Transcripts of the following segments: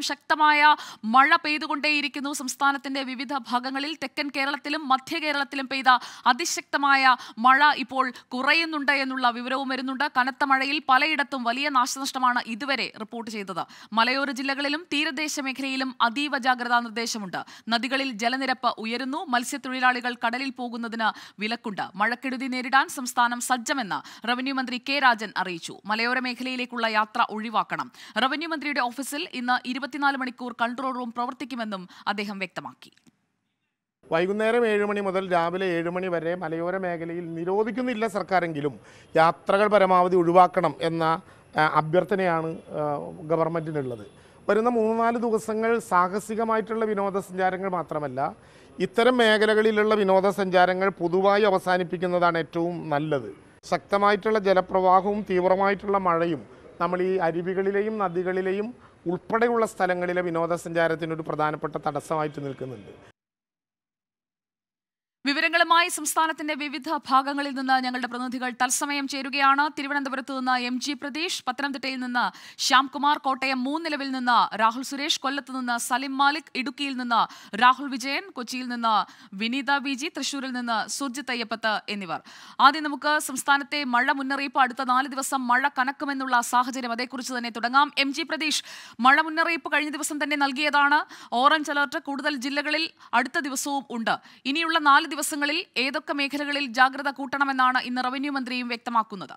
ശക്തമായ മഴ പെയ്തുകൊണ്ടേയിരിക്കുന്നു സംസ്ഥാനത്തിന്റെ വിവിധ ഭാഗങ്ങളിൽ തെക്കൻ കേരളത്തിലും മധ്യ കേരളത്തിലും പെയ്ത അതിശക്തമായ മഴ ഇപ്പോൾ കുറയുന്നുണ്ട് എന്നുള്ള വിവരവും വരുന്നുണ്ട് കനത്ത മഴയിൽ പലയിടത്തും വലിയ നാശനഷ്ടമാണ് ഇതുവരെ റിപ്പോർട്ട് ചെയ്തത് മലയോര ജില്ലകളിലും തീരദേശ മേഖലയിലും അതീവ ജാഗ്രതാ നിർദ്ദേശമുണ്ട് നദികളിൽ ജലനിരപ്പ് ഉയരുന്നു മത്സ്യത്തൊഴിലാളികൾ കടലിൽ പോകുന്നതിന് വിലക്കുണ്ട് മഴക്കെടുതി നേരിടാൻ സംസ്ഥാനം സജ്ജമെന്ന് റവന്യൂ മന്ത്രി കെ രാജൻ അറിയിച്ചു മലയോര മേഖലയിലേക്കുള്ള യാത്ര ഒഴിവാക്കണം റവന്യൂ മന്ത്രിയുടെ ഓഫീസിൽ ഇന്ന് ഇരുപത്തിനാല് മണിക്കൂർ കൺട്രോൾ റൂം പ്രവർത്തിക്കുമെന്നും അദ്ദേഹം വ്യക്തമാക്കി വൈകുന്നേരം ഏഴ് മണി മുതൽ രാവിലെ ഏഴ് മണി വരെ മലയോര മേഖലയിൽ നിരോധിക്കുന്നില്ല സർക്കാരെങ്കിലും യാത്രകൾ പരമാവധി ഒഴിവാക്കണം എന്ന ആ, അഭ്യർത്ഥനയാണ് ആ, ഗവൺമെൻറ്റിനുള്ളത് വരുന്ന മൂന്ന് നാല് ദിവസങ്ങൾ സാഹസികമായിട്ടുള്ള വിനോദസഞ്ചാരങ്ങൾ മാത്രമല്ല ഇത്തരം മേഖലകളിലുള്ള വിനോദസഞ്ചാരങ്ങൾ പൊതുവായി അവസാനിപ്പിക്കുന്നതാണ് ഏറ്റവും നല്ലത് ശക്തമായിട്ടുള്ള ജലപ്രവാഹവും തീവ്രമായിട്ടുള്ള മഴയും നമ്മൾ ഈ അരുവികളിലെയും നദികളിലെയും ഉൾപ്പെടെയുള്ള സ്ഥലങ്ങളിലെ വിനോദസഞ്ചാരത്തിനൊരു പ്രധാനപ്പെട്ട തടസ്സമായിട്ട് നിൽക്കുന്നുണ്ട് വിവരങ്ങളുമായി സംസ്ഥാനത്തിന്റെ വിവിധ ഭാഗങ്ങളിൽ നിന്ന് ഞങ്ങളുടെ പ്രതിനിധികൾ തത്സമയം ചേരുകയാണ് തിരുവനന്തപുരത്ത് നിന്ന് എം ജി പ്രതീഷ് പത്തനംതിട്ടയിൽ നിന്ന് ശ്യാംകുമാർ കോട്ടയം മൂന്നിലവിൽ നിന്ന് രാഹുൽ സുരേഷ് കൊല്ലത്ത് നിന്ന് സലിം മാലിക് ഇടുക്കിയിൽ നിന്ന് രാഹുൽ വിജയൻ കൊച്ചിയിൽ നിന്ന് വിനീത വി ജി തൃശൂരിൽ നിന്ന് സുർജിത് അയ്യപ്പത്ത് എന്നിവർ ആദ്യം നമുക്ക് സംസ്ഥാനത്തെ മഴ മുന്നറിയിപ്പ് അടുത്ത നാല് ദിവസം മഴ കനക്കുമെന്നുള്ള സാഹചര്യം അതേക്കുറിച്ച് തന്നെ തുടങ്ങാം എം ജി പ്രതീഷ് മഴ മുന്നറിയിപ്പ് കഴിഞ്ഞ ദിവസം തന്നെ നൽകിയതാണ് ഓറഞ്ച് അലർട്ട് കൂടുതൽ ജില്ലകളിൽ അടുത്ത ദിവസവും ഉണ്ട് ഇനിയുള്ള നാല് ദിവസങ്ങളിൽ ഏതൊക്കെ മേഖലകളിൽ ജാഗ്രത കൂട്ടണമെന്നാണ് ഇന്ന് റവന്യൂ മന്ത്രിയും വ്യക്തമാക്കുന്നത്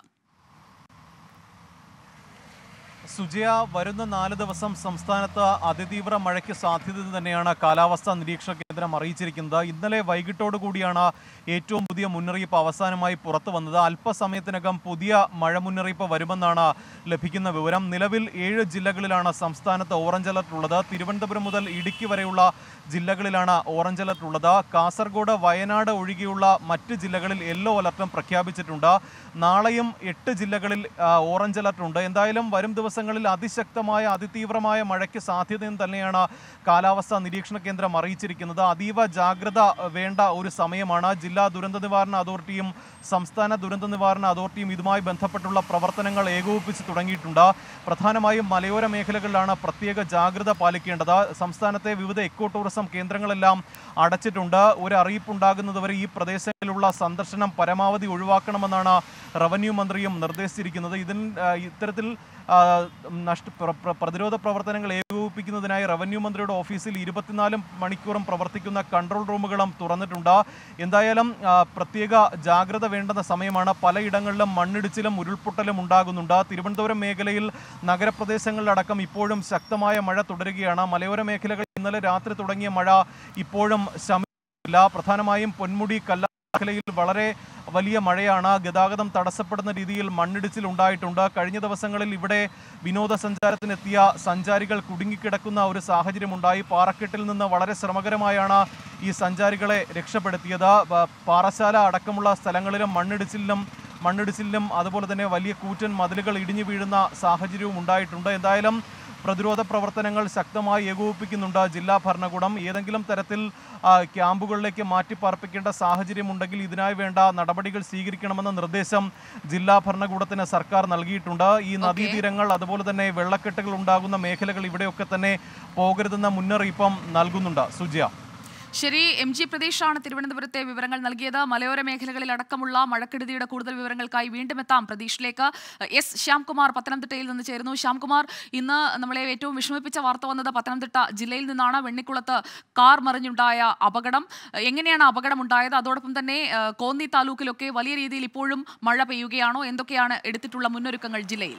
സുജയ വരുന്ന നാല് ദിവസം സംസ്ഥാനത്ത് അതിതീവ്ര മഴയ്ക്ക് സാധ്യത തന്നെയാണ് കാലാവസ്ഥാ നിരീക്ഷണ കേന്ദ്രം അറിയിച്ചിരിക്കുന്നത് ഇന്നലെ വൈകിട്ടോടു കൂടിയാണ് ഏറ്റവും പുതിയ മുന്നറിയിപ്പ് അവസാനമായി പുറത്തു വന്നത് അല്പസമയത്തിനകം പുതിയ മഴ മുന്നറിയിപ്പ് വരുമെന്നാണ് ലഭിക്കുന്ന വിവരം നിലവിൽ ഏഴ് ജില്ലകളിലാണ് സംസ്ഥാനത്ത് ഓറഞ്ച് അലർട്ട് ഉള്ളത് തിരുവനന്തപുരം മുതൽ ഇടുക്കി വരെയുള്ള ജില്ലകളിലാണ് ഓറഞ്ച് അലർട്ട് ഉള്ളത് കാസർഗോഡ് വയനാട് ഒഴികെയുള്ള മറ്റ് ജില്ലകളിൽ യെല്ലോ അലർട്ടും പ്രഖ്യാപിച്ചിട്ടുണ്ട് നാളെയും എട്ട് ജില്ലകളിൽ ആ, ഓറഞ്ച് അലർട്ട് ഉണ്ട് എന്തായാലും വരും ദിവസങ്ങളിൽ അതിശക്തമായ അതിതീവ്രമായ മഴയ്ക്ക് സാധ്യതയും തന്നെയാണ് കാലാവസ്ഥാ നിരീക്ഷണ കേന്ദ്രം അറിയിച്ചിരിക്കുന്നത് അതീവ ജാഗ്രത വേണ്ട ഒരു സമയമാണ് ജില്ലാ ദുരന്ത നിവാരണ അതോറിറ്റിയും സംസ്ഥാന ദുരന്ത നിവാരണ അതോറിറ്റിയും ഇതുമായി ബന്ധപ്പെട്ടുള്ള പ്രവർത്തനങ്ങൾ ഏകോപിപ്പിച്ച് തുടങ്ങിയിട്ടുണ്ട് പ്രധാനമായും മലയോര മേഖലകളിലാണ് പ്രത്യേക ജാഗ്രത പാലിക്കേണ്ടത് സംസ്ഥാനത്തെ വിവിധ എക്കോ ടൂറിസം കേന്ദ്രങ്ങളെല്ലാം അടച്ചിട്ടുണ്ട് ഒരു അറിയിപ്പുണ്ടാകുന്നതുവരെ ഈ പ്രദേശങ്ങളിലുള്ള സന്ദർശനം പരമാവധി ഒഴിവാക്കണമെന്നാണ് റവന്യൂ മന്ത്രിയും നിർദ്ദേശിച്ചിരിക്കുന്നത് ഇതിൽ ആ, ഇത്തരത്തിൽ ആ, നഷ്ട പ്ര- പ്ര- പ്രതിരോധ പ്രവർത്തനങ്ങൾ ഏകോപിപ്പിക്കുന്നതിനായി റവന്യൂ മന്ത്രിയുടെ ഓഫീസിൽ ഇരുപത്തിനാല് മണിക്കൂറും പ്രവർത്തിക്കുന്ന കൺട്രോൾ റൂമുകളും തുറന്നിട്ടുണ്ട് എന്തായാലും ആ, പ്രത്യേക ജാഗ്രത വേണ്ടുന്ന സമയമാണ് പലയിടങ്ങളിലും മണ്ണിടിച്ചിലും ഉരുൾപൊട്ടലും ഉണ്ടാകുന്നുണ്ട് തിരുവനന്തപുരം മേഖലയിൽ നഗരപ്രദേശങ്ങളിലടക്കം ഇപ്പോഴും ശക്തമായ മഴ തുടരുകയാണ് മലയോര മേഖലകളിൽ ഇന്നലെ രാത്രി തുടങ്ങിയ മഴ ഇപ്പോഴും ശമിച്ചില്ല പ്രധാനമായും പൊന്മുടി കല്ല മേഖലയിൽ വളരെ വലിയ മഴയാണ് ഗതാഗതം തടസ്സപ്പെടുന്ന രീതിയിൽ മണ്ണിടിച്ചിൽ ഉണ്ടായിട്ടുണ്ട് കഴിഞ്ഞ ദിവസങ്ങളിൽ ഇവിടെ വിനോദസഞ്ചാരത്തിനെത്തിയ സഞ്ചാരികൾ കുടുങ്ങിക്കിടക്കുന്ന ഒരു സാഹചര്യമുണ്ടായി പാറക്കെട്ടിൽ നിന്ന് വളരെ ശ്രമകരമായാണ് ഈ സഞ്ചാരികളെ രക്ഷപ്പെടുത്തിയത് പ- പാറശാല അടക്കമുള്ള സ്ഥലങ്ങളിലും മണ്ണിടിച്ചിലിലും മണ്ണിടിച്ചിലിലും അതുപോലെ തന്നെ വലിയ കൂറ്റൻ മതിലുകൾ ഇടിഞ്ഞു വീഴുന്ന സാഹചര്യവും ഉണ്ടായിട്ടുണ്ട് എന്തായാലും പ്രതിരോധ പ്രവർത്തനങ്ങൾ ശക്തമായി ഏകോപിപ്പിക്കുന്നുണ്ട് ജില്ലാ ഭരണകൂടം ഏതെങ്കിലും തരത്തിൽ ആ, ക്യാമ്പുകളിലേക്ക് മാറ്റിപ്പാർപ്പിക്കേണ്ട സാഹചര്യമുണ്ടെങ്കിൽ ഇതിനായി വേണ്ട നടപടികൾ സ്വീകരിക്കണമെന്ന നിർദ്ദേശം ജില്ലാ ഭരണകൂടത്തിന് സർക്കാർ നൽകിയിട്ടുണ്ട് ഈ നദീതീരങ്ങൾ അതുപോലെ തന്നെ വെള്ളക്കെട്ടുകൾ ഉണ്ടാകുന്ന മേഖലകൾ ഇവിടെയൊക്കെ തന്നെ പോകരുതെന്ന മുന്നറിയിപ്പും നൽകുന്നുണ്ട് സുജിയ ശരി എം ജി പ്രതീഷാണ് തിരുവനന്തപുരത്തെ വിവരങ്ങൾ നൽകിയത് മലയോര മേഖലകളിൽ അടക്കമുള്ള മഴക്കെടുതിയുടെ കൂടുതൽ വിവരങ്ങൾക്കായി വീണ്ടും എത്താം പ്രതീഷിലേക്ക് എസ് ശ്യാംകുമാർ പത്തനംതിട്ടയിൽ നിന്ന് ചേരുന്നു ശ്യാംകുമാർ ഇന്ന് നമ്മളെ ഏറ്റവും വിഷമിപ്പിച്ച വാർത്ത വന്നത് പത്തനംതിട്ട ജില്ലയിൽ നിന്നാണ് വെണ്ണിക്കുളത്ത് കാർ മറിഞ്ഞുണ്ടായ അപകടം എങ്ങനെയാണ് അപകടം ഉണ്ടായത് അതോടൊപ്പം തന്നെ ഏഹ്, കോന്നി താലൂക്കിലൊക്കെ വലിയ രീതിയിൽ ഇപ്പോഴും മഴ പെയ്യുകയാണോ എന്തൊക്കെയാണ് എടുത്തിട്ടുള്ള മുന്നൊരുക്കങ്ങൾ ജില്ലയിൽ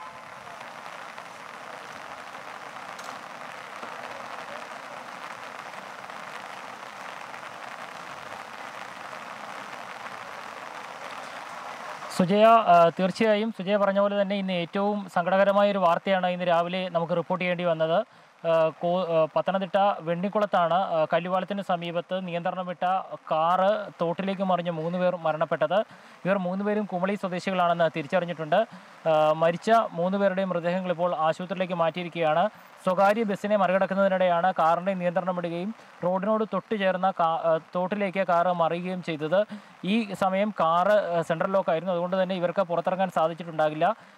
സുജയ ആ, തീർച്ചയായും സുജയ പറഞ്ഞ പോലെ തന്നെ ഇന്ന് ഏറ്റവും സങ്കടകരമായ ഒരു വാർത്തയാണ് ഇന്ന് രാവിലെ നമുക്ക് റിപ്പോർട്ട് ചെയ്യേണ്ടി വന്നത് ആ, കോ- ആ, പത്തനംതിട്ട വെണ്ണിക്കുളത്താണ് ആ, കല്ലുപാലത്തിന് സമീപത്ത് നിയന്ത്രണം വിട്ട കാറ് തോട്ടിലേക്ക് മറിഞ്ഞ് മൂന്ന് പേർ മരണപ്പെട്ടത് ഇവർ മൂന്നുപേരും കുമളി സ്വദേശികളാണെന്ന് തിരിച്ചറിഞ്ഞിട്ടുണ്ട് ആ, മരിച്ച മൂന്ന് പേരുടെയും മൃതദേഹങ്ങൾ ഇപ്പോൾ ആശുപത്രിയിലേക്ക് മാറ്റിയിരിക്കുകയാണ് സ്വകാര്യ ബസ്സിനെ മറികടക്കുന്നതിനിടെയാണ് കാറിന്റെ നിയന്ത്രണം വിടുകയും റോഡിനോട് തൊട്ട് ചേർന്ന കാ- ആ, തോട്ടിലേക്ക് കാറ് മറിയുകയും ചെയ്തത് ഈ സമയം കാറ് ആ, സെൻട്രൽ ലോക്ക് ആയിരുന്നു അതുകൊണ്ട് തന്നെ ഇവർക്ക് പുറത്തിറങ്ങാൻ സാധിച്ചിട്ടുണ്ടാകില്ല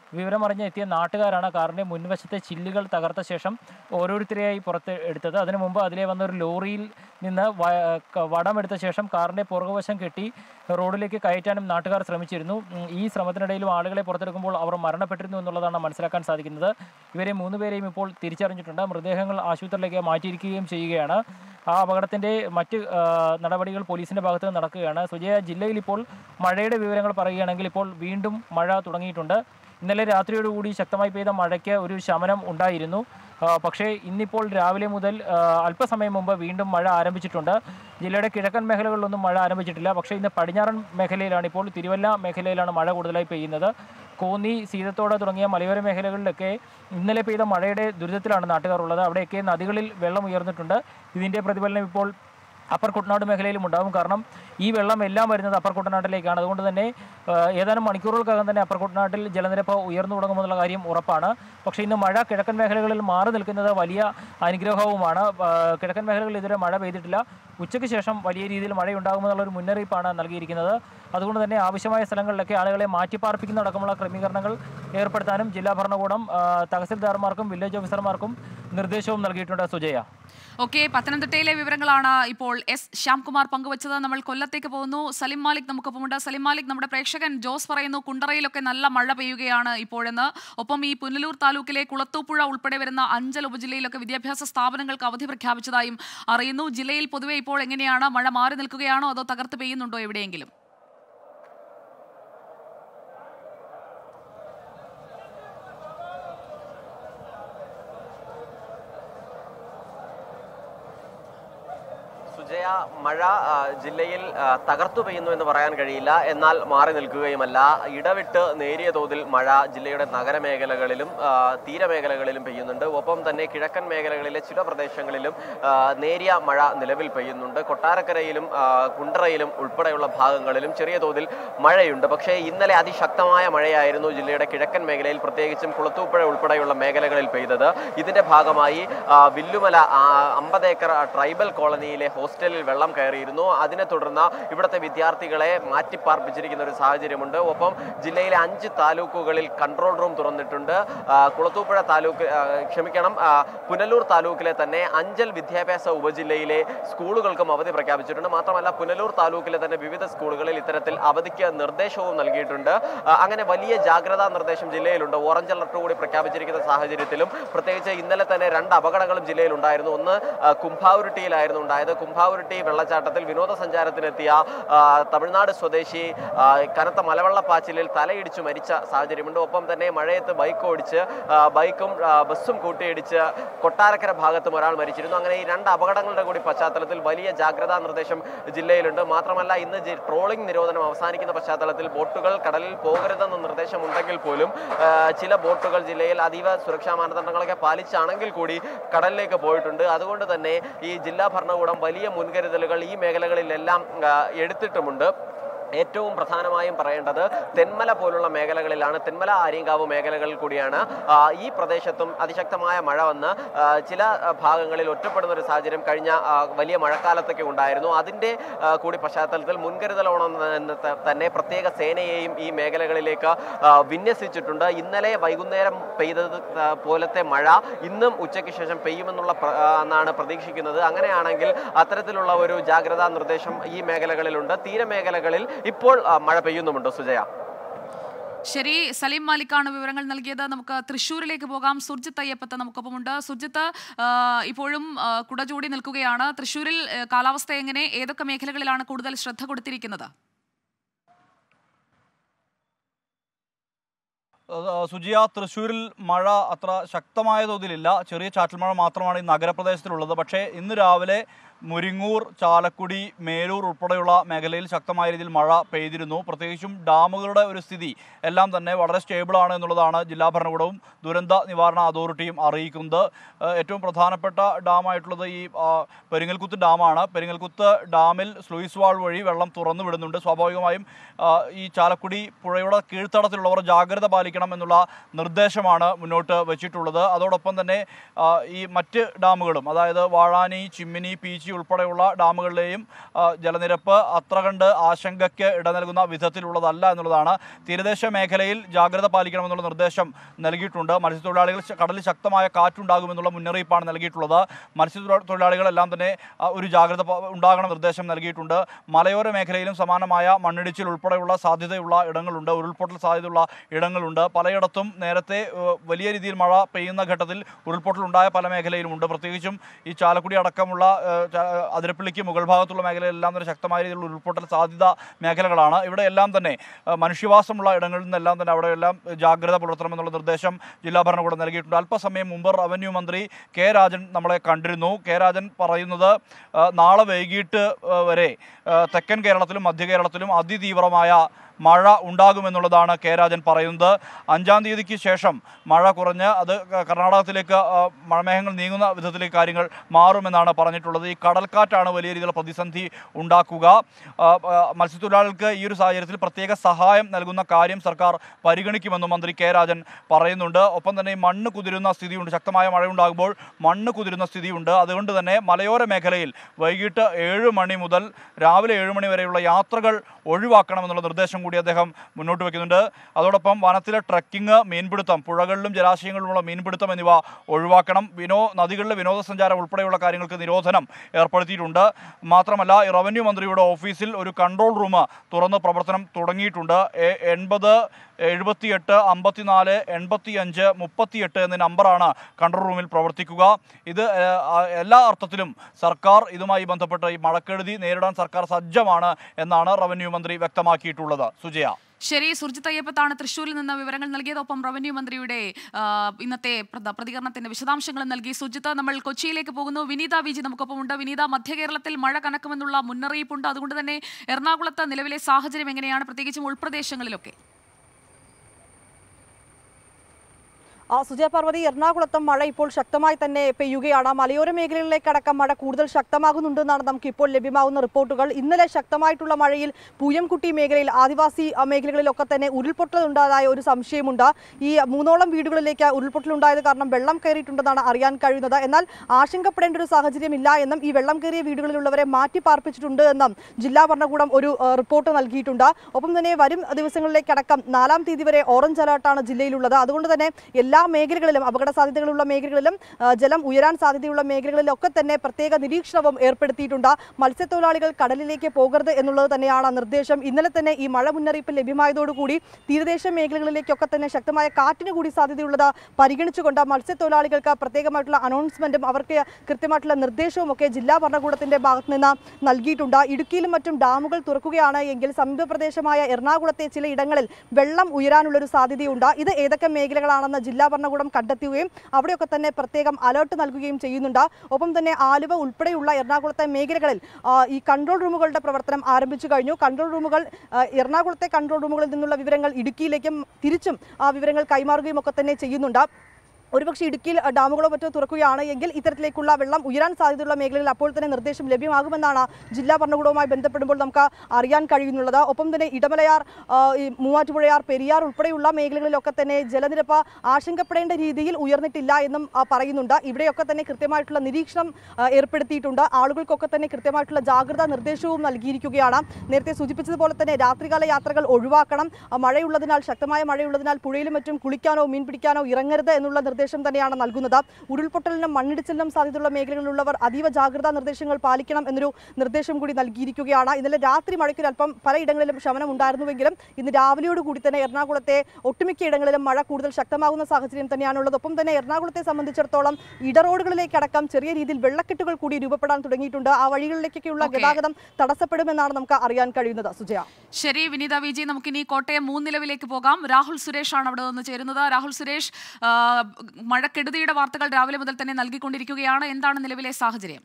വിവരമറിഞ്ഞ് എത്തിയ നാട്ടുകാരാണ് കാറിൻ്റെ മുൻവശത്തെ ചില്ലുകൾ തകർത്ത ശേഷം ഓരോരുത്തരെയായി പുറത്ത് എടുത്തത് അതിനു മുമ്പ് അതിലെ വന്ന ഒരു ലോറിയിൽ നിന്ന് വ- ക- വടമെടുത്ത ശേഷം കാറിൻ്റെ പുറകുവശം കെട്ടി റോഡിലേക്ക് കയറ്റാനും നാട്ടുകാർ ശ്രമിച്ചിരുന്നു ഉം, ഈ ശ്രമത്തിനിടയിലും ആളുകളെ പുറത്തെടുക്കുമ്പോൾ അവർ മരണപ്പെട്ടിരുന്നു എന്നുള്ളതാണ് മനസ്സിലാക്കാൻ സാധിക്കുന്നത് ഇവരെ മൂന്നുപേരെയും ഇപ്പോൾ തിരിച്ചറിഞ്ഞിട്ടുണ്ട് മൃതദേഹങ്ങൾ ആശുപത്രിയിലേക്ക് മാറ്റിയിരിക്കുകയും ചെയ്യുകയാണ് ആ അപകടത്തിൻ്റെ മറ്റ് ആ, നടപടികൾ പോലീസിൻ്റെ ഭാഗത്ത് നിന്ന് നടക്കുകയാണ് സുജയ ജില്ലയിൽ ഇപ്പോൾ മഴയുടെ വിവരങ്ങൾ പറയുകയാണെങ്കിൽ ഇപ്പോൾ വീണ്ടും മഴ തുടങ്ങിയിട്ടുണ്ട് ഇന്നലെ രാത്രിയോടുകൂടി ശക്തമായി പെയ്ത മഴയ്ക്ക് ഒരു ശമനം ഉണ്ടായിരുന്നു ആ, പക്ഷേ ഇന്നിപ്പോൾ രാവിലെ മുതൽ ആ, അല്പസമയം മുമ്പ് വീണ്ടും മഴ ആരംഭിച്ചിട്ടുണ്ട് ജില്ലയുടെ കിഴക്കൻ മേഖലകളിലൊന്നും മഴ ആരംഭിച്ചിട്ടില്ല പക്ഷേ ഇന്ന് പടിഞ്ഞാറൻ മേഖലയിലാണ് ഇപ്പോൾ തിരുവല്ല മേഖലയിലാണ് മഴ കൂടുതലായി പെയ്യുന്നത് കോന്നി സീതത്തോട് തുടങ്ങിയ മലയോര മേഖലകളിലൊക്കെ ഇന്നലെ പെയ്ത മഴയുടെ ദുരിതത്തിലാണ് നാട്ടുകാർ ഉള്ളത് അവിടെയൊക്കെ നദികളിൽ വെള്ളം ഉയർന്നിട്ടുണ്ട് ഇതിൻ്റെ പ്രതിഫലനം ഇപ്പോൾ അപ്പർ കുട്ടനാട് മേഖലയിലും ഉണ്ടാകും കാരണം ഈ വെള്ളം എല്ലാം വരുന്നത് അപ്പർ കുട്ടനാട്ടിലേക്കാണ് അതുകൊണ്ട് തന്നെ ആ, ഏതാനും മണിക്കൂറുകൾക്കകം തന്നെ അപ്പർ കുട്ടനാട്ടിൽ ജലനിരപ്പ് ഉയർന്നു തുടങ്ങുമെന്നുള്ള കാര്യം ഉറപ്പാണ് പക്ഷേ ഇന്ന് മഴ കിഴക്കൻ മേഖലകളിൽ മാറി നിൽക്കുന്നത് വലിയ അനുഗ്രഹവുമാണ് ആ, കിഴക്കൻ മേഖലകളിൽ ഇതുവരെ മഴ പെയ്തിട്ടില്ല ഉച്ചയ്ക്ക് ശേഷം വലിയ രീതിയിൽ മഴയുണ്ടാകുമെന്നുള്ള ഒരു മുന്നറിയിപ്പാണ് നൽകിയിരിക്കുന്നത് അതുകൊണ്ട് തന്നെ ആവശ്യമായ സ്ഥലങ്ങളിലൊക്കെ ആളുകളെ മാറ്റിപ്പാർപ്പിക്കുന്നതടക്കമുള്ള ക്രമീകരണങ്ങൾ ഏർപ്പെടുത്താനും ജില്ലാ ഭരണകൂടം ആ, തഹസിൽദാർമാർക്കും വില്ലേജ് ഓഫീസർമാർക്കും നിർദ്ദേശവും നൽകിയിട്ടുണ്ട് സുജയ ഓക്കെ പത്തനംതിട്ടയിലെ വിവരങ്ങളാണ് ഇപ്പോൾ എസ് ശ്യാംകുമാർ പങ്കുവച്ചത് നമ്മൾ കൊല്ലത്തേക്ക് പോകുന്നു സലിം മാലിക് നമുക്കൊപ്പമുണ്ട് സലിം മാലിക് നമ്മുടെ പ്രേക്ഷകൻ ജോസ് പറയുന്നു കുണ്ടറയിലൊക്കെ നല്ല മഴ പെയ്യുകയാണ് ഇപ്പോഴെന്ന് ഒപ്പം ഈ പുനലൂർ താലൂക്കിലെ കുളത്തൂപ്പുഴ ഉൾപ്പെടെ വരുന്ന അഞ്ചൽ ഉപജില്ലയിലൊക്കെ വിദ്യാഭ്യാസ സ്ഥാപനങ്ങൾക്ക് അവധി പ്രഖ്യാപിച്ചതായും അറിയുന്നു ജില്ലയിൽ പൊതുവെ ഇപ്പോൾ എങ്ങനെയാണ് മഴ മാറി നിൽക്കുകയാണോ അതോ തകർത്ത് പെയ്യുന്നുണ്ടോ എവിടെയെങ്കിലും സുജയ മഴ ആ, ജില്ലയിൽ ആ, തകർത്തു പെയ്യുന്നു എന്ന് പറയാൻ കഴിയില്ല എന്നാൽ മാറി നിൽക്കുകയുമല്ല ഇടവിട്ട് നേരിയ തോതിൽ മഴ ജില്ലയുടെ നഗരമേഖലകളിലും ആ, തീരമേഖലകളിലും പെയ്യുന്നുണ്ട് ഒപ്പം തന്നെ കിഴക്കൻ മേഖലകളിലെ ചില പ്രദേശങ്ങളിലും ആ, നേരിയ മഴ നിലവിൽ പെയ്യുന്നുണ്ട് കൊട്ടാരക്കരയിലും ആ, കുണ്ടറയിലും ഉൾപ്പെടെയുള്ള ഭാഗങ്ങളിലും ചെറിയ തോതിൽ മഴയുണ്ട് പക്ഷേ ഇന്നലെ അതിശക്തമായ മഴയായിരുന്നു ജില്ലയുടെ കിഴക്കൻ മേഖലയിൽ പ്രത്യേകിച്ചും കുളത്തൂപ്പുഴ ഉൾപ്പെടെയുള്ള മേഖലകളിൽ പെയ്തത് ഇതിന്റെ ഭാഗമായി ആ, വില്ലുമല ആ, അമ്പത് ഏക്കർ ട്രൈബൽ കോളനിയിലെ ഹോസ്റ്റലിൽ വെള്ളം കയറിയിരുന്നു അതിനെ തുടർന്ന് ഇവിടുത്തെ വിദ്യാർത്ഥികളെ മാറ്റിപ്പാർപ്പിച്ചിരിക്കുന്ന ഒരു സാഹചര്യമുണ്ട് ഒപ്പം ജില്ലയിലെ അഞ്ച് താലൂക്കുകളിൽ കൺട്രോൾ റൂം തുറന്നിട്ടുണ്ട് ആ, കുളത്തൂപ്പുഴ താലൂക്ക് ആ, ക്ഷമിക്കണം ആ, പുനലൂർ താലൂക്കിലെ തന്നെ അഞ്ചൽ വിദ്യാഭ്യാസ ഉപജില്ലയിലെ സ്കൂളുകൾക്കും അവധി പ്രഖ്യാപിച്ചിട്ടുണ്ട് മാത്രമല്ല പുനലൂർ താലൂക്കിലെ തന്നെ വിവിധ സ്കൂളുകളിൽ ഇത്തരത്തിൽ അവധിക്ക് നിർദ്ദേശവും നൽകിയിട്ടുണ്ട് ആ, അങ്ങനെ വലിയ ജാഗ്രതാ നിർദ്ദേശം ജില്ലയിലുണ്ട് ഓറഞ്ച് അലർട്ട് കൂടി പ്രഖ്യാപിച്ചിരിക്കുന്ന സാഹചര്യത്തിലും പ്രത്യേകിച്ച് ഇന്നലെ തന്നെ രണ്ട് അപകടങ്ങളും ജില്ലയിൽ ഉണ്ടായിരുന്നു ഒന്ന് ആ, കുംഭാവുരുട്ടിയിലായിരുന്നു ഉണ്ടായത് കുംഭാവുരുട്ടി വെള്ളച്ചാട്ടത്തിൽ വിനോദസഞ്ചാരത്തിനെത്തിയ ആ, തമിഴ്നാട് സ്വദേശി ആ, കനത്ത മലവെള്ളപ്പാച്ചിലിൽ തലയിടിച്ചു മരിച്ച സാഹചര്യമുണ്ട് ഒപ്പം തന്നെ മഴയത്ത് ബൈക്ക് ഓടിച്ച് ആ, ബൈക്കും ആ, ബസ്സും കൂട്ടിയിടിച്ച് കൊട്ടാരക്കര ഭാഗത്തും ഒരാൾ മരിച്ചിരുന്നു അങ്ങനെ ഈ രണ്ട് അപകടങ്ങളുടെ കൂടി പശ്ചാത്തലത്തിൽ വലിയ ജാഗ്രതാ നിർദ്ദേശം ജില്ലയിലുണ്ട് മാത്രമല്ല ഇന്ന് ജി- ട്രോളിംഗ് നിരോധനം അവസാനിക്കുന്ന പശ്ചാത്തലത്തിൽ ബോട്ടുകൾ കടലിൽ പോകരുതെന്ന നിർദ്ദേശമുണ്ടെങ്കിൽ പോലും ആ, ചില ബോട്ടുകൾ ജില്ലയിൽ അതീവ സുരക്ഷാ മാനദണ്ഡങ്ങളൊക്കെ പാലിച്ചാണെങ്കിൽ കൂടി കടലിലേക്ക് പോയിട്ടുണ്ട് അതുകൊണ്ട് തന്നെ ഈ ജില്ലാ ഭരണകൂടം വലിയ മുൻകരുതലുകൾ ഈ മേഖലകളിലെല്ലാം ആ, എടുത്തിട്ടുമുണ്ട് ഏറ്റവും പ്രധാനമായും പറയേണ്ടത് തെന്മല പോലുള്ള മേഖലകളിലാണ് തെന്മല ആര്യങ്കാവ് മേഖലകളിൽ കൂടിയാണ് ആ, ഈ പ്രദേശത്തും അതിശക്തമായ മഴ വന്ന് ആ, ചില ആ, ഭാഗങ്ങളിൽ ഒറ്റപ്പെടുന്ന ഒരു സാഹചര്യം കഴിഞ്ഞ ആ, വലിയ മഴക്കാലത്തൊക്കെ ഉണ്ടായിരുന്നു അതിൻ്റെ ആ, കൂടി പശ്ചാത്തലത്തിൽ മുൻകരുതലോണം എന്ന് ത- തന്നെ പ്രത്യേക സേനയെയും ഈ മേഖലകളിലേക്ക് ആ, വിന്യസിച്ചിട്ടുണ്ട് ഇന്നലെ വൈകുന്നേരം പെയ്തത് ആ, പോലത്തെ മഴ ഇന്നും ഉച്ചയ്ക്ക് ശേഷം പെയ്യുമെന്നുള്ള പ്ര- ആ, എന്നാണ് പ്രതീക്ഷിക്കുന്നത് അങ്ങനെയാണെങ്കിൽ അത്തരത്തിലുള്ള ഒരു ജാഗ്രതാ നിർദ്ദേശം ഈ മേഖലകളിലുണ്ട് തീരമേഖലകളിൽ ഇപ്പോൾ ആ, മഴ പെയ്യുന്നുമുണ്ട് സുജയ ശരി സലീം മാലിക്കാണ് വിവരങ്ങൾ നൽകിയത് നമുക്ക് തൃശ്ശൂരിലേക്ക് പോകാം സുർജിത്ത് അയ്യപ്പത്ത് നമുക്കൊപ്പമുണ്ട് സുർജിത്ത് ആ, ഇപ്പോഴും ആ, കുടചൂടി നിൽക്കുകയാണ് തൃശ്ശൂരിൽ ആ, കാലാവസ്ഥ എങ്ങനെ ഏതൊക്കെ മേഖലകളിലാണ് കൂടുതൽ ശ്രദ്ധ കൊടുത്തിരിക്കുന്നത് ഏഹ് സുജിയ തൃശ്ശൂരിൽ മഴ അത്ര ശക്തമായ തോതിലില്ല ചെറിയ ചാറ്റൽ മഴ മാത്രമാണ് ഈ നഗരപ്രദേശത്തിലുള്ളത് പക്ഷേ ഇന്ന് രാവിലെ മുരിങ്ങൂർ ചാലക്കുടി മേലൂർ ഉൾപ്പെടെയുള്ള മേഖലയിൽ ശക്തമായ രീതിയിൽ മഴ പെയ്തിരുന്നു പ്രത്യേകിച്ചും ഡാമുകളുടെ ഒരു സ്ഥിതി എല്ലാം തന്നെ വളരെ സ്റ്റേബിളാണ് എന്നുള്ളതാണ് ജില്ലാ ഭരണകൂടവും ദുരന്ത നിവാരണ അതോറിറ്റിയും അറിയിക്കുന്നത് ഏഹ് ഏറ്റവും പ്രധാനപ്പെട്ട ഡാമായിട്ടുള്ളത് ഈ ആ, പെരിങ്ങൽകുത്ത് ഡാമാണ് പെരിങ്ങൽകുത്ത് ഡാമിൽ സ്ലൂയിസ് വാൾ വഴി വെള്ളം തുറന്നു വിടുന്നുണ്ട് സ്വാഭാവികമായും ആ, ഈ ചാലക്കുടി പുഴയുടെ കീഴ്ത്തടത്തിലുള്ളവർ ജാഗ്രത പാലിക്കണം എന്നുള്ള നിർദ്ദേശമാണ് മുന്നോട്ട് വെച്ചിട്ടുള്ളത് അതോടൊപ്പം തന്നെ ആ, ഈ മറ്റ് ഡാമുകളും അതായത് വാഴാനി ചിമ്മിനി പീച്ചി ഇടുക്കി ഉൾപ്പെടെയുള്ള ഡാമുകളിലെയും ആ, ജലനിരപ്പ് അത്ര കണ്ട് ആശങ്കയ്ക്ക് ഇട നൽകുന്ന വിധത്തിലുള്ളതല്ല എന്നുള്ളതാണ് തീരദേശ മേഖലയിൽ ജാഗ്രത പാലിക്കണമെന്നുള്ള നിർദ്ദേശം നൽകിയിട്ടുണ്ട് മത്സ്യത്തൊഴിലാളികൾ ശ- കടലിൽ ശക്തമായ കാറ്റുണ്ടാകുമെന്നുള്ള മുന്നറിയിപ്പാണ് നൽകിയിട്ടുള്ളത് മത്സ്യത്തൊഴിലാളികളെല്ലാം തന്നെ ആ, ഒരു ജാഗ്രത പ- ഉണ്ടാകണം നിർദ്ദേശം നൽകിയിട്ടുണ്ട് മലയോര മേഖലയിലും സമാനമായ മണ്ണിടിച്ചിൽ ഉൾപ്പെടെയുള്ള സാധ്യതയുള്ള ഇടങ്ങളുണ്ട് ഉരുൾപൊട്ടൽ സാധ്യതയുള്ള ഇടങ്ങളുണ്ട് പലയിടത്തും നേരത്തെ ഏഹ്, വലിയ രീതിയിൽ മഴ പെയ്യുന്ന ഘട്ടത്തിൽ ഉരുൾപൊട്ടൽ ഉണ്ടായ പല മേഖലയിലുമുണ്ട് പ്രത്യേകിച്ചും ഈ ചാലക്കുടി അടക്കമുള്ള ഏഹ്, ചാ- അതിരപ്പള്ളിക്ക് മുകൾ ഭാഗത്തുള്ള മേഖലയിലെല്ലാം തന്നെ ശക്തമായ രീതിയിലുള്ള ഉരുൾപൊട്ടൽ സാധ്യത മേഖലകളാണ് ഇവിടെ എല്ലാം തന്നെ ഏഹ്, മനുഷ്യവാസമുള്ള ഇടങ്ങളിൽ നിന്നെല്ലാം തന്നെ അവിടെയെല്ലാം ജാഗ്രത പുലർത്തണമെന്നുള്ള നിർദ്ദേശം ജില്ലാ ഭരണകൂടം നൽകിയിട്ടുണ്ട് അല്പസമയം മുമ്പ് റവന്യൂ മന്ത്രി കെ രാജൻ നമ്മളെ കണ്ടിരുന്നു കെ രാജൻ പറയുന്നത് ആ, നാളെ വൈകിട്ട് ആ, വരെ ആ, തെക്കൻ കേരളത്തിലും മധ്യ കേരളത്തിലും അതിതീവ്രമായ മഴ ഉണ്ടാകുമെന്നുള്ളതാണ് കെ രാജൻ പറയുന്നത് അഞ്ചാം തീയതിക്ക് ശേഷം മഴ കുറഞ്ഞ് അത് ക- കർണാടകത്തിലേക്ക് ആ, മഴമേഘങ്ങൾ നീങ്ങുന്ന വിധത്തിലേക്ക് കാര്യങ്ങൾ മാറുമെന്നാണ് പറഞ്ഞിട്ടുള്ളത് ഈ കടൽക്കാറ്റാണ് വലിയ രീതിയിലുള്ള പ്രതിസന്ധി ഉണ്ടാക്കുക ആ, ആ, മത്സ്യത്തൊഴിലാളികൾക്ക് ഈ ഒരു സാഹചര്യത്തിൽ പ്രത്യേക സഹായം നൽകുന്ന കാര്യം സർക്കാർ പരിഗണിക്കുമെന്നും മന്ത്രി കെ രാജൻ പറയുന്നുണ്ട് ഒപ്പം തന്നെ ഈ മണ്ണ് കുതിരുന്ന സ്ഥിതിയുണ്ട് ശക്തമായ മഴയുണ്ടാകുമ്പോൾ മണ്ണ് കുതിരുന്ന സ്ഥിതിയുണ്ട് അതുകൊണ്ട് തന്നെ മലയോര മേഖലയിൽ വൈകിട്ട് ഏഴ് മണി മുതൽ രാവിലെ ഏഴ് മണി വരെയുള്ള യാത്രകൾ ഒഴിവാക്കണമെന്നുള്ള നിർദ്ദേശം കൂടി അദ്ദേഹം മുന്നോട്ട് വെക്കുന്നുണ്ട് അതോടൊപ്പം വനത്തിലെ ട്രക്കിംഗ് മീൻപിടുത്തം പുഴകളിലും ജലാശയങ്ങളിലുമുള്ള മീൻപിടുത്തം എന്നിവ ഒഴിവാക്കണം വിനോ നദികളിലെ വിനോദസഞ്ചാരം ഉൾപ്പെടെയുള്ള കാര്യങ്ങൾക്ക് നിരോധനം ഏർപ്പെടുത്തിയിട്ടുണ്ട് മാത്രമല്ല ഈ റവന്യൂ മന്ത്രിയുടെ ഓഫീസിൽ ഒരു കൺട്രോൾ റൂം തുറന്ന് പ്രവർത്തനം തുടങ്ങിയിട്ടുണ്ട് എ- എൺപത് എഴുപത്തിയെട്ട് അമ്പത്തിനാല് എൺപത്തി അഞ്ച് മുപ്പത്തിയെട്ട് എന്ന നമ്പറാണ് കൺട്രോൾ റൂമിൽ പ്രവർത്തിക്കുക ഇത് ഏഹ്, ആ, എല്ലാ അർത്ഥത്തിലും സർക്കാർ ഇതുമായി ബന്ധപ്പെട്ട് ഈ മഴക്കെടുതി നേരിടാൻ സർക്കാർ സജ്ജമാണ് എന്നാണ് റവന്യൂ മന്ത്രി വ്യക്തമാക്കിയിട്ടുള്ളത് സുജയ ശരി സുർജിത് അയ്യപ്പത്താണ് തൃശ്ശൂരിൽ നിന്ന് വിവരങ്ങൾ നൽകിയത് ഒപ്പം റവന്യൂ മന്ത്രിയുടെ ആ, ഇന്നത്തെ പ്രത- പ്രതികരണത്തിന്റെ വിശദാംശങ്ങളും നൽകി സുജിത്ത് നമ്മൾ കൊച്ചിയിലേക്ക് പോകുന്നു വിനീത വി ജി നമുക്കൊപ്പം ഉണ്ട് വിനീത മധ്യ കേരളത്തിൽ മഴ കനക്കുമെന്നുള്ള മുന്നറിയിപ്പുണ്ട് അതുകൊണ്ട് തന്നെ എറണാകുളത്ത് നിലവിലെ സാഹചര്യം എങ്ങനെയാണ് പ്രത്യേകിച്ചും ഉൾപ്രദേശങ്ങളിലൊക്കെ ആ സുജയ പാർവതി എറണാകുളത്തും മഴ ഇപ്പോൾ ശക്തമായി തന്നെ പെയ്യുകയാണ് മലയോര മേഖലകളിലേക്കടക്കം മഴ കൂടുതൽ ശക്തമാകുന്നുണ്ടെന്നാണ് നമുക്ക് ഇപ്പോൾ ലഭ്യമാകുന്ന റിപ്പോർട്ടുകൾ ഇന്നലെ ശക്തമായിട്ടുള്ള മഴയിൽ പൂയംകുട്ടി മേഖലയിൽ ആദിവാസി ആ, മേഖലകളിലൊക്കെ തന്നെ ഉരുൾപൊട്ടൽ ഉണ്ടായതായ ഒരു സംശയമുണ്ട് ഈ മൂന്നോളം വീടുകളിലേക്ക് ഉരുൾപൊട്ടൽ ഉണ്ടായത് കാരണം വെള്ളം കയറിയിട്ടുണ്ടെന്നാണ് അറിയാൻ കഴിയുന്നത് എന്നാൽ ആശങ്കപ്പെടേണ്ട ഒരു സാഹചര്യമില്ല എന്നും ഈ വെള്ളം കയറിയ വീടുകളിലുള്ളവരെ മാറ്റി പാർപ്പിച്ചിട്ടുണ്ട് എന്നും ജില്ലാ ഭരണകൂടം ഒരു ആ, റിപ്പോർട്ട് നൽകിയിട്ടുണ്ട് ഒപ്പം തന്നെ വരും ദിവസങ്ങളിലേക്കടക്കം നാലാം തീയതി വരെ ഓറഞ്ച് അലർട്ടാണ് ജില്ലയിലുള്ളത് അതുകൊണ്ട് തന്നെ എല്ലാ മേഖലകളിലും അപകട സാധ്യതകളുള്ള മേഖലകളിലും ആ, ജലം ഉയരാൻ സാധ്യതയുള്ള മേഖലകളിലൊക്കെ തന്നെ പ്രത്യേക നിരീക്ഷണവും ഏർപ്പെടുത്തിയിട്ടുണ്ട് മത്സ്യത്തൊഴിലാളികൾ കടലിലേക്ക് പോകരുത് എന്നുള്ളത് തന്നെയാണ് നിർദ്ദേശം ഇന്നലെ തന്നെ ഈ മഴ മുന്നറിയിപ്പ് ലഭ്യമായതോടുകൂടി തീരദേശ മേഖലകളിലേക്കൊക്കെ തന്നെ ശക്തമായ കാറ്റിന് കൂടി സാധ്യതയുള്ളത് പരിഗണിച്ചുകൊണ്ട് മത്സ്യത്തൊഴിലാളികൾക്ക് പ്രത്യേകമായിട്ടുള്ള അനൗൺസ്മെന്റും അവർക്ക് കൃത്യമായിട്ടുള്ള നിർദ്ദേശവും ഒക്കെ ജില്ലാ ഭരണകൂടത്തിന്റെ ഭാഗത്ത് നിന്ന് നൽകിയിട്ടുണ്ട് ഇടുക്കിയിലും മറ്റും ഡാമുകൾ തുറക്കുകയാണ് എങ്കിൽ സമീപ പ്രദേശമായ എറണാകുളത്തെ ചില ഇടങ്ങളിൽ വെള്ളം ഉയരാനുള്ള ഒരു സാധ്യതയുണ്ട് ഇത് ഏതൊക്കെ മേഖലകളാണെന്ന് ജില്ലാ ഭരണകൂടം കണ്ടെത്തുകയും അവിടെയൊക്കെ തന്നെ പ്രത്യേകം അലേർട്ട് നൽകുകയും ചെയ്യുന്നുണ്ട് ഒപ്പം തന്നെ ആലുവ ഉൾപ്പെടെയുള്ള എറണാകുളത്തെ മേഖലകളിൽ ആ, ഈ കൺട്രോൾ റൂമുകളുടെ പ്രവർത്തനം ആരംഭിച്ചു കഴിഞ്ഞു കൺട്രോൾ റൂമുകൾ ആ, എറണാകുളത്തെ കൺട്രോൾ റൂമുകളിൽ നിന്നുള്ള വിവരങ്ങൾ ഇടുക്കിയിലേക്കും തിരിച്ചും ആ വിവരങ്ങൾ കൈമാറുകയും ഒക്കെ തന്നെ ചെയ്യുന്നുണ്ട് ഒരുപക്ഷെ ഇടുക്കിയിൽ അഹ്, ഡാമുകളോ മറ്റോ തുറക്കുകയാണ് എങ്കിൽ ഇത്തരത്തിലേക്കുള്ള വെള്ളം ഉയരാൻ സാധ്യതയുള്ള മേഖലകളിൽ അപ്പോൾ തന്നെ നിർദ്ദേശം ലഭ്യമാകുമെന്നാണ് ജില്ലാ ഭരണകൂടവുമായി ബന്ധപ്പെടുമ്പോൾ നമുക്ക് അറിയാൻ കഴിയുന്നുള്ളത് ഒപ്പം തന്നെ ഇടമലയാർ ആ, ഈ മൂവാറ്റുപുഴയാർ പെരിയാർ ഉൾപ്പെടെയുള്ള മേഖലകളിലൊക്കെ തന്നെ ജലനിരപ്പ് ആശങ്കപ്പെടേണ്ട രീതിയിൽ ഉയർന്നിട്ടില്ല എന്നും ആ, പറയുന്നുണ്ട് ഇവിടെയൊക്കെ തന്നെ കൃത്യമായിട്ടുള്ള നിരീക്ഷണം ആ, ഏർപ്പെടുത്തിയിട്ടുണ്ട് ആളുകൾക്കൊക്കെ തന്നെ കൃത്യമായിട്ടുള്ള ജാഗ്രതാ നിർദ്ദേശവും നൽകിയിരിക്കുകയാണ് നേരത്തെ സൂചിപ്പിച്ചതുപോലെ തന്നെ രാത്രികാല യാത്രകൾ ഒഴിവാക്കണം ആ, മഴയുള്ളതിനാൽ ശക്തമായ മഴയുള്ളതിനാൽ പുഴയിലും മറ്റും കുളിക്കാനോ മീൻ പിടിക്കാനോ ഇറങ്ങരുത് എന്നുള്ള നിർദ്ദേശം തന്നെയാണ് നൽകുന്നത് ഉരുൾപൊട്ടലിനും മണ്ണിടിച്ചിലിനും സാധ്യതയുള്ള മേഖലകളിലുള്ളവർ അതീവ ജാഗ്രതാ നിർദ്ദേശങ്ങൾ പാലിക്കണം എന്നൊരു നിർദ്ദേശം കൂടി നൽകിയിരിക്കുകയാണ് ഇന്നലെ രാത്രി മഴയ്ക്ക് അല്പം പലയിടങ്ങളിലും ശമനം ഉണ്ടായിരുന്നുവെങ്കിലും ഇന്ന് രാവിലെയോട് കൂടി തന്നെ എറണാകുളത്തെ ഒട്ടുമിക്ക ഇടങ്ങളിലും മഴ കൂടുതൽ ശക്തമാകുന്ന സാഹചര്യം തന്നെയാണുള്ളത് ഒപ്പം തന്നെ എറണാകുളത്തെ സംബന്ധിച്ചിടത്തോളം ഇടറോഡുകളിലേക്കടക്കം ചെറിയ രീതിയിൽ വെള്ളക്കെട്ടുകൾ കൂടി രൂപപ്പെടാൻ തുടങ്ങിയിട്ടുണ്ട് ആ വഴികളിലേക്കൊക്കെയുള്ള Okay. ഗതാഗതം തടസ്സപ്പെടുമെന്നാണ് നമുക്ക് അറിയാൻ കഴിയുന്നത് സുജയ ശരി വിനീത വി ജി നമുക്കിനി കോട്ടയം മൂന്നിലവിലേക്ക് പോകാം രാഹുൽ സുരേഷ് ആണ് അവിടെ നിന്ന് ചേരുന്നത് രാഹുൽ സുരേഷ് ആ, മഴക്കെടുതിയുടെ വാർത്തകൾ രാവിലെ മുതൽ തന്നെ നൽകിക്കൊണ്ടിരിക്കുകയാണ് എന്താണ് നിലവിലെ സാഹചര്യം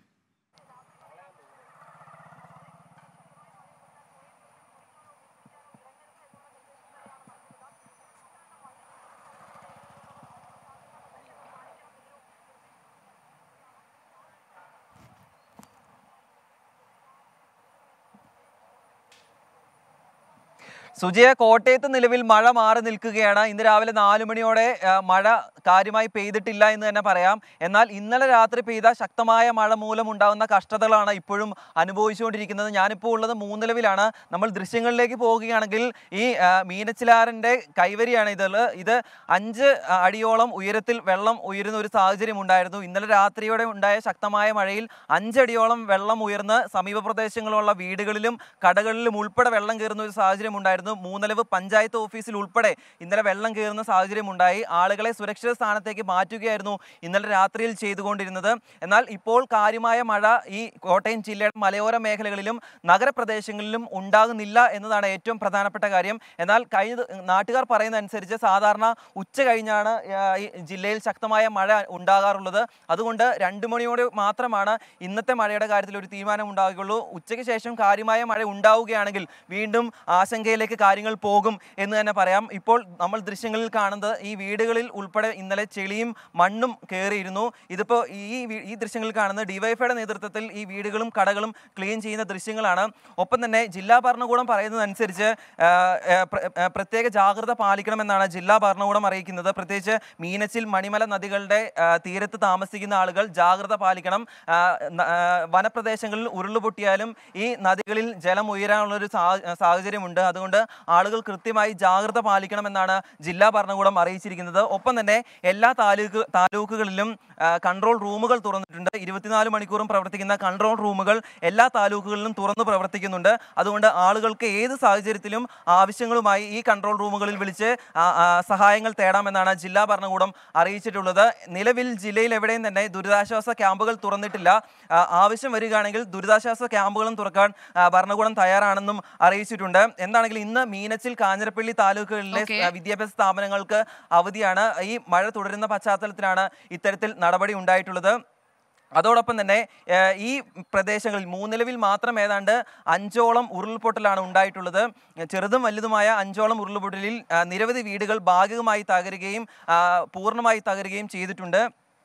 സുജയ കോട്ടയത്ത് നിലവിൽ മഴ മാറി നിൽക്കുകയാണ് ഇന്ന് രാവിലെ നാലു മണിയോടെ ആ, മഴ കാര്യമായി പെയ്തിട്ടില്ല എന്ന് തന്നെ പറയാം എന്നാൽ ഇന്നലെ രാത്രി പെയ്ത ശക്തമായ മഴ മൂലം ഉണ്ടാകുന്ന കഷ്ടതകളാണ് ഇപ്പോഴും അനുഭവിച്ചുകൊണ്ടിരിക്കുന്നത് ഞാനിപ്പോൾ ഉള്ളത് മൂന്നിലവിലാണ് നമ്മൾ ദൃശ്യങ്ങളിലേക്ക് പോവുകയാണെങ്കിൽ ഈ ആ, മീനച്ചിലാറിൻ്റെ കൈവരിയാണ് ഇത് ഇത് അഞ്ച് അടിയോളം ഉയരത്തിൽ വെള്ളം ഉയരുന്ന ഒരു സാഹചര്യം ഉണ്ടായിരുന്നു ഇന്നലെ രാത്രിയോടെ ഉണ്ടായ ശക്തമായ മഴയിൽ അഞ്ചടിയോളം വെള്ളം ഉയർന്ന് സമീപ പ്രദേശങ്ങളിലുള്ള വീടുകളിലും കടകളിലും ഉൾപ്പെടെ വെള്ളം കയറുന്ന ഒരു സാഹചര്യം ഉണ്ടായിരുന്നു മൂന്നലവ് പഞ്ചായത്ത് ഓഫീസിൽ ഉൾപ്പെടെ ഇന്നലെ വെള്ളം കയറുന്ന സാഹചര്യം ഉണ്ടായി ആളുകളെ സുരക്ഷിത സ്ഥാനത്തേക്ക് മാറ്റുകയായിരുന്നു ഇന്നലെ രാത്രിയിൽ ചെയ്തുകൊണ്ടിരുന്നത് എന്നാൽ ഇപ്പോൾ കാര്യമായ മഴ ഈ കോട്ടയം ജില്ലയുടെ മലയോര മേഖലകളിലും നഗരപ്രദേശങ്ങളിലും ഉണ്ടാകുന്നില്ല എന്നതാണ് ഏറ്റവും പ്രധാനപ്പെട്ട കാര്യം എന്നാൽ കഴിഞ്ഞ ദി- നാട്ടുകാർ പറയുന്ന അനുസരിച്ച് സാധാരണ ഉച്ച കഴിഞ്ഞാണ് ആ, ഈ ജില്ലയിൽ ശക്തമായ മഴ ഉണ്ടാകാറുള്ളത് അതുകൊണ്ട് രണ്ട് മണിയോടെ മാത്രമാണ് ഇന്നത്തെ മഴയുടെ കാര്യത്തിൽ ഒരു തീരുമാനം ഉണ്ടാവുകയുള്ളൂ ഉച്ചയ്ക്ക് ശേഷം കാര്യമായ മഴ ഉണ്ടാവുകയാണെങ്കിൽ വീണ്ടും ആശങ്കയിലേക്ക് കാര്യങ്ങൾ പോകും എന്ന് തന്നെ പറയാം ഇപ്പോൾ നമ്മൾ ദൃശ്യങ്ങളിൽ കാണുന്നത് ഈ വീടുകളിൽ ഉൾപ്പെടെ ഇന്നലെ ചെളിയും മണ്ണും കയറിയിരുന്നു ഇതിപ്പോൾ ഈ വി- ഈ ദൃശ്യങ്ങളിൽ കാണുന്നത് ഡിവൈഫൈയുടെ നേതൃത്വത്തിൽ ഈ വീടുകളും കടകളും ക്ലീൻ ചെയ്യുന്ന ദൃശ്യങ്ങളാണ് ഒപ്പം തന്നെ ജില്ലാ ഭരണകൂടം പറയുന്നതനുസരിച്ച് ആ, ആ, പ്ര- ആ, പ്രത്യേക ജാഗ്രത പാലിക്കണമെന്നാണ് ജില്ലാ ഭരണകൂടം അറിയിക്കുന്നത് പ്രത്യേകിച്ച് മീനച്ചിൽ മണിമല നദികളുടെ ആ, തീരത്ത് താമസിക്കുന്ന ആളുകൾ ജാഗ്രത പാലിക്കണം ആ, ന- ആ, വനപ്രദേശങ്ങളിൽ ഉരുളുപൊട്ടിയാലും ഈ നദികളിൽ ജലം ഉയരാനുള്ള ഒരു സാഹചര്യമുണ്ട് അതുകൊണ്ട് ആളുകൾ കൃത്യമായി ജാഗ്രത പാലിക്കണമെന്നാണ് ജില്ലാ ഭരണകൂടം അറിയിച്ചിരിക്കുന്നത് ഒപ്പം തന്നെ എല്ലാ താലൂക്ക് താലൂക്കുകളിലും ആ, കൺട്രോൾ റൂമുകൾ തുറന്നിട്ടുണ്ട് ഇരുപത്തിനാല് മണിക്കൂറും പ്രവർത്തിക്കുന്ന കൺട്രോൾ റൂമുകൾ എല്ലാ താലൂക്കുകളിലും തുറന്നു പ്രവർത്തിക്കുന്നുണ്ട് അതുകൊണ്ട് ആളുകൾക്ക് ഏത് സാഹചര്യത്തിലും ആവശ്യങ്ങളുമായി ഈ കൺട്രോൾ റൂമുകളിൽ വിളിച്ച് ആ, ആ, സഹായങ്ങൾ തേടാമെന്നാണ് ജില്ലാ ഭരണകൂടം അറിയിച്ചിട്ടുള്ളത് നിലവിൽ ജില്ലയിൽ എവിടെയും തന്നെ ദുരിതാശ്വാസ ക്യാമ്പുകൾ തുറന്നിട്ടില്ല ആ, ആവശ്യം വരികയാണെങ്കിൽ ദുരിതാശ്വാസ ക്യാമ്പുകളും തുറക്കാൻ ആ, ഭരണകൂടം തയ്യാറാണെന്നും അറിയിച്ചിട്ടുണ്ട് എന്താണെങ്കിലും ഇന്ന് മീനച്ചിൽ കാഞ്ഞിരപ്പള്ളി താലൂക്കുകളിലെ Okay. ആ, വിദ്യാഭ്യാസ സ്ഥാപനങ്ങൾക്ക് അവധിയാണ് ഈ മഴ തുടരുന്ന പശ്ചാത്തലത്തിലാണ് ഇത്തരത്തിൽ നടപടി ഉണ്ടായിട്ടുള്ളത് അതോടൊപ്പം തന്നെ ഏഹ്, ഈ പ്രദേശങ്ങളിൽ മൂന്നിലവിൽ മാത്രം ഏതാണ്ട് അഞ്ചോളം ഉരുൾപൊട്ടലാണ് ഉണ്ടായിട്ടുള്ളത് ചെറുതും വലുതുമായ അഞ്ചോളം ഉരുൾപൊട്ടലിൽ ആ, നിരവധി വീടുകൾ ഭാഗികമായി തകരുകയും ആ, പൂർണ്ണമായി തകരുകയും ചെയ്തിട്ടുണ്ട്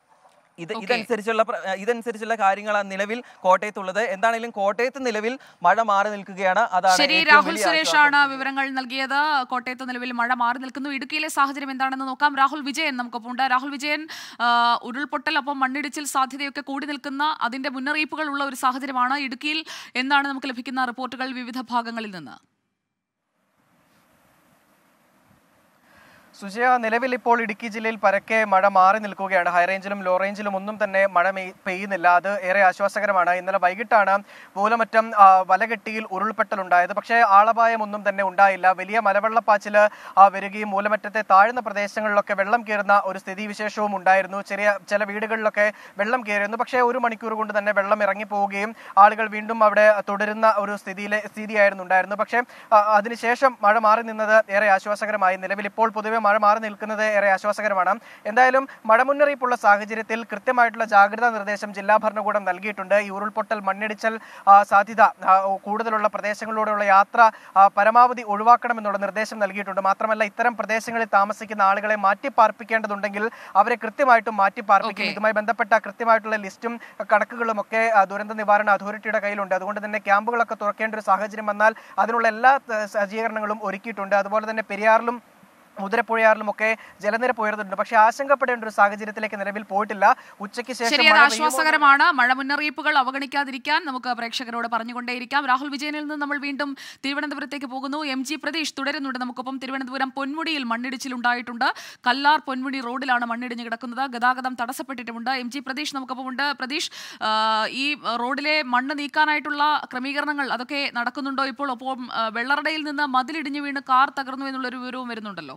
ഇത് Okay. ഇതനുസരിച്ചുള്ള പ്ര- ഇതനുസരിച്ചുള്ള കാര്യങ്ങളാണ് നിലവിൽ കോട്ടയത്തുള്ളത് എന്താണെങ്കിലും കോട്ടയത്ത് നിലവിൽ മഴ മാറി നിൽക്കുകയാണ് അതാണ് ശരി ഏറ്റവും രാഹുൽ വലിയ സുരേഷാണ് ആശ്വാസം. വിവരങ്ങൾ നൽകിയത് കോട്ടയത്ത് നിലവിൽ മഴ മാറി നിൽക്കുന്നു ഇടുക്കിയിലെ സാഹചര്യം എന്താണെന്ന് നോക്കാം രാഹുൽ വിജയൻ നമുക്കൊപ്പം ഉണ്ട് രാഹുൽ വിജയൻ ആ, ഉരുൾപൊട്ടൽ ഒപ്പം മണ്ണിടിച്ചിൽ സാധ്യതയൊക്കെ കൂടി നിൽക്കുന്ന അതിന്റെ മുന്നറിയിപ്പുകൾ ഉള്ള ഒരു സാഹചര്യമാണ് ഇടുക്കിയിൽ എന്താണ് നമുക്ക് ലഭിക്കുന്ന റിപ്പോർട്ടുകൾ വിവിധ ഭാഗങ്ങളിൽ നിന്ന് സുജയ നിലവിൽ ഇപ്പോൾ ഇടുക്കി ജില്ലയിൽ പരക്കെ മഴ മാറി നിൽക്കുകയാണ് ഹൈറേഞ്ചിലും ലോ റേഞ്ചിലും ഒന്നും തന്നെ മഴ മെയ്- പെയ്യുന്നില്ല അത് ഏറെ ആശ്വാസകരമാണ് ഇന്നലെ വൈകിട്ടാണ് മൂലമറ്റം ആ, വലകെട്ടിയിൽ ഉരുൾപൊട്ടലുണ്ടായത് പക്ഷേ ആളപായം ഒന്നും തന്നെ ഉണ്ടായില്ല വലിയ മലവെള്ളപ്പാച്ചില് ആ, വരികയും മൂലമറ്റത്തെ താഴ്ന്ന പ്രദേശങ്ങളിലൊക്കെ വെള്ളം കയറുന്ന ഒരു സ്ഥിതിവിശേഷവും ഉണ്ടായിരുന്നു ചെറിയ ചില വീടുകളിലൊക്കെ വെള്ളം കയറിയിരുന്നു പക്ഷേ ഒരു മണിക്കൂർ കൊണ്ട് തന്നെ വെള്ളം ഇറങ്ങിപ്പോവുകയും ആളുകൾ വീണ്ടും അവിടെ തുടരുന്ന ഒരു സ്ഥിതിയിലെ സ്ഥിതിയായിരുന്നു ഉണ്ടായിരുന്നു പക്ഷേ ആ, അതിനുശേഷം മഴ മാറി നിന്നത് ഏറെ ആശ്വാസകരമായി നിലവിൽ ഇപ്പോൾ പൊതുവെ മഴ മാറി നിൽക്കുന്നത് ഏറെ ആശ്വാസകരമാണ് എന്തായാലും മഴ മുന്നറിയിപ്പുള്ള സാഹചര്യത്തിൽ കൃത്യമായിട്ടുള്ള ജാഗ്രതാ നിർദ്ദേശം ജില്ലാ ഭരണകൂടം നൽകിയിട്ടുണ്ട് ഈ ഉരുൾപൊട്ടൽ മണ്ണിടിച്ചൽ ആ, സാധ്യത ആ, കൂടുതലുള്ള പ്രദേശങ്ങളിലൂടെയുള്ള യാത്ര ആ, പരമാവധി ഒഴിവാക്കണമെന്നുള്ള നിർദ്ദേശം നൽകിയിട്ടുണ്ട് മാത്രമല്ല ഇത്തരം പ്രദേശങ്ങളിൽ താമസിക്കുന്ന ആളുകളെ മാറ്റി പാർപ്പിക്കേണ്ടതുണ്ടെങ്കിൽ അവരെ കൃത്യമായിട്ടും മാറ്റി പാർപ്പിക്കും Okay. ഇതുമായി ബന്ധപ്പെട്ട കൃത്യമായിട്ടുള്ള ലിസ്റ്റും കണക്കുകളും ഒക്കെ ആ, ദുരന്ത നിവാരണ അതോറിറ്റിയുടെ കയ്യിലുണ്ട് അതുകൊണ്ട് തന്നെ ക്യാമ്പുകളൊക്കെ തുറക്കേണ്ട ഒരു സാഹചര്യം വന്നാൽ അതിനുള്ള എല്ലാ ആ, സജ്ജീകരണങ്ങളും ഒരുക്കിയിട്ടുണ്ട് അതുപോലെ തന്നെ പെരിയാറിലും മുതിരപ്പുഴയാറിലും ഒക്കെ ജലനിരപ്പ് ഉയർന്നിട്ടുണ്ട് പക്ഷേ ആശങ്കപ്പെടേണ്ട ഒരു സാഹചര്യത്തിലേക്ക് നിലവിൽ പോയിട്ടില്ല ഉച്ചയ്ക്ക് ശേഷം ശരി അത് മഴ പെയ്യുമോ ആശ്വാസകരമാണ് മഴ മുന്നറിയിപ്പുകൾ അവഗണിക്കാതിരിക്കാൻ നമുക്ക് പ്രേക്ഷകരോട് പറഞ്ഞുകൊണ്ടേയിരിക്കാം രാഹുൽ വിജയനിൽ നിന്ന് നമ്മൾ വീണ്ടും തിരുവനന്തപുരത്തേക്ക് പോകുന്നു എം ജി പ്രതീഷ് തുടരുന്നുണ്ട് നമുക്കൊപ്പം തിരുവനന്തപുരം പൊന്മുടിയിൽ മണ്ണിടിച്ചിലുണ്ടായിട്ടുണ്ട് കല്ലാർ പൊന്മുടി റോഡിലാണ് മണ്ണിടിഞ്ഞ് കിടക്കുന്നത് ഗതാഗതം തടസ്സപ്പെട്ടിട്ടുമുണ്ട് എം ജി പ്രതീഷ് നമുക്കൊപ്പം ഉണ്ട് പ്രതീഷ് ആ, ഈ റോഡിലെ മണ്ണ് നീക്കാനായിട്ടുള്ള ക്രമീകരണങ്ങൾ അതൊക്കെ നടക്കുന്നുണ്ടോ ഇപ്പോൾ ഒപ്പം ആ, വെള്ളറടയിൽ നിന്ന് മതിലിടിഞ്ഞു വീണ് കാർ തകർന്നു എന്നുള്ളൊരു വിവരവും വരുന്നുണ്ടല്ലോ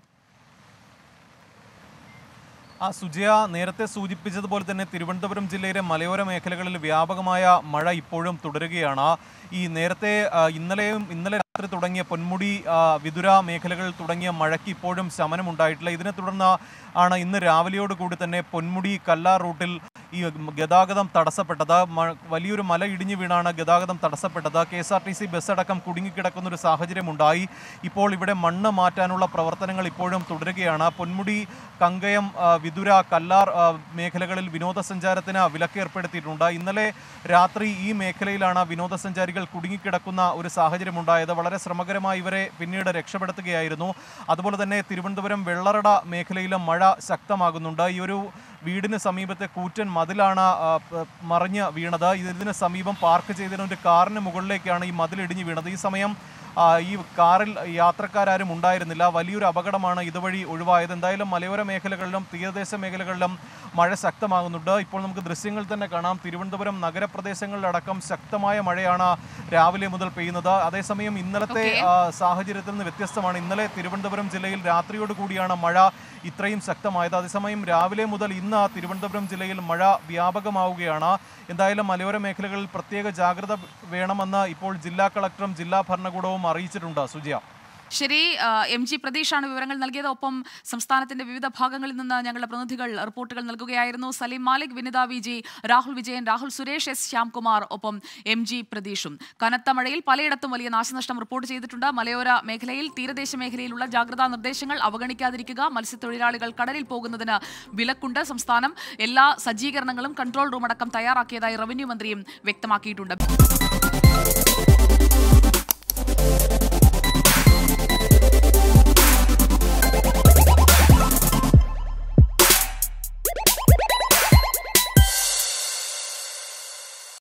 ആ സുജയ നേരത്തെ സൂചിപ്പിച്ചതുപോലെ തന്നെ തിരുവനന്തപുരം ജില്ലയിലെ മലയോര മേഖലകളിൽ വ്യാപകമായ മഴ ഇപ്പോഴും തുടരുകയാണ് ഈ നേരത്തെ ആ, ഇന്നലെയും ഇന്നലെ രാത്രി തുടങ്ങിയ പൊന്മുടി ആ, വിതുര മേഖലകൾ തുടങ്ങിയ മഴയ്ക്ക് ഇപ്പോഴും ശമനമുണ്ടായിട്ടില്ല ഇതിനെ തുടർന്ന് ആണ് ഇന്ന് രാവിലെയോട് കൂടി തന്നെ പൊന്മുടി കല്ലാർ റൂട്ടിൽ ഈ ഗതാഗതം തടസ്സപ്പെട്ടത് മ- വലിയൊരു മല ഇടിഞ്ഞു വീണാണ് ഗതാഗതം തടസ്സപ്പെട്ടത് K S R T C bus അടക്കം കുടുങ്ങിക്കിടക്കുന്ന ഒരു സാഹചര്യമുണ്ടായി ഇപ്പോൾ ഇവിടെ മണ്ണ് മാറ്റാനുള്ള പ്രവർത്തനങ്ങൾ ഇപ്പോഴും തുടരുകയാണ് പൊന്മുടി കങ്കയം ആ, വിതുര കല്ലാർ ആ, മേഖലകളിൽ വിനോദസഞ്ചാരത്തിന് വിലക്ക് ഏർപ്പെടുത്തിയിട്ടുണ്ട് ഇന്നലെ രാത്രി ഈ മേഖലയിലാണ് വിനോദസഞ്ചാരികൾ കുടുങ്ങിക്കിടക്കുന്ന ഒരു സാഹചര്യമുണ്ടായത് വളരെ ശ്രമകരമായി ഇവരെ പിന്നീട് രക്ഷപ്പെടുത്തുകയായിരുന്നു അതുപോലെ തന്നെ തിരുവനന്തപുരം വെള്ളറട മേഖലയിലും മഴ ശക്തമാകുന്നുണ്ട് ഈ ഒരു വീടിന് സമീപത്തെ കൂറ്റൻ മതിലാണ് ആ, പ- മറിഞ്ഞ് വീണത് ഇതിന് സമീപം പാർക്ക് ചെയ്തിരുന്ന ഒരു കാറിന് മുകളിലേക്കാണ് ഈ മതിൽ ഇടിഞ്ഞു വീണത് ഈ സമയം ആ, ഈ കാറിൽ യാത്രക്കാരും ഉണ്ടായിരുന്നില്ല വലിയൊരു അപകടമാണ് ഇതുവഴി ഒഴിവായത് എന്തായാലും മലയോര മേഖലകളിലും തീരദേശ മേഖലകളിലും മഴ ശക്തമാകുന്നുണ്ട് ഇപ്പോൾ നമുക്ക് ദൃശ്യങ്ങൾ തന്നെ കാണാം തിരുവനന്തപുരം നഗരപ്രദേശങ്ങളിലടക്കം ശക്തമായ മഴയാണ് രാവിലെ മുതൽ പെയ്യുന്നത് അതേസമയം ഇന്നലത്തെ Okay. ആ, സാഹചര്യത്തിൽ നിന്ന് വ്യത്യസ്തമാണ് ഇന്നലെ തിരുവനന്തപുരം ജില്ലയിൽ രാത്രിയോട് കൂടിയാണ് മഴ ഇത്രയും ശക്തമായത് അതേസമയം രാവിലെ മുതൽ ഇന്ന് തിരുവനന്തപുരം ജില്ലയിൽ മഴ വ്യാപകമാവുകയാണ് എന്തായാലും മലയോര മേഖലകളിൽ പ്രത്യേക ജാഗ്രത വേണമെന്ന് ഇപ്പോൾ ജില്ലാ കളക്ടറും ജില്ലാ ഭരണകൂടവും അറിയിച്ചിട്ടുണ്ട് സുജിയ ശരി ആ, എം ജി പ്രതീഷാണ് വിവരങ്ങൾ നൽകിയത് ഒപ്പം സംസ്ഥാനത്തിന്റെ വിവിധ ഭാഗങ്ങളിൽ നിന്ന് ഞങ്ങളുടെ പ്രതിനിധികൾ റിപ്പോർട്ടുകൾ നൽകുകയായിരുന്നു Saleem Malik Vinitha V G Rahul Vijayan Rahul Suresh S Shyamkumar ഒപ്പം എം ജി പ്രതീഷും കനത്ത മഴയിൽ പലയിടത്തും വലിയ നാശനഷ്ടം റിപ്പോർട്ട് ചെയ്തിട്ടുണ്ട് മലയോര മേഖലയിൽ തീരദേശ മേഖലയിലുള്ള ജാഗ്രതാ നിർദ്ദേശങ്ങൾ അവഗണിക്കാതിരിക്കുക മത്സ്യത്തൊഴിലാളികൾ കടലിൽ പോകുന്നതിന് വിലക്കുണ്ട് സംസ്ഥാനം എല്ലാ സജ്ജീകരണങ്ങളും കൺട്രോൾ റൂം അടക്കം തയ്യാറാക്കിയതായി റവന്യൂ മന്ത്രിയും വ്യക്തമാക്കിയിട്ടുണ്ട്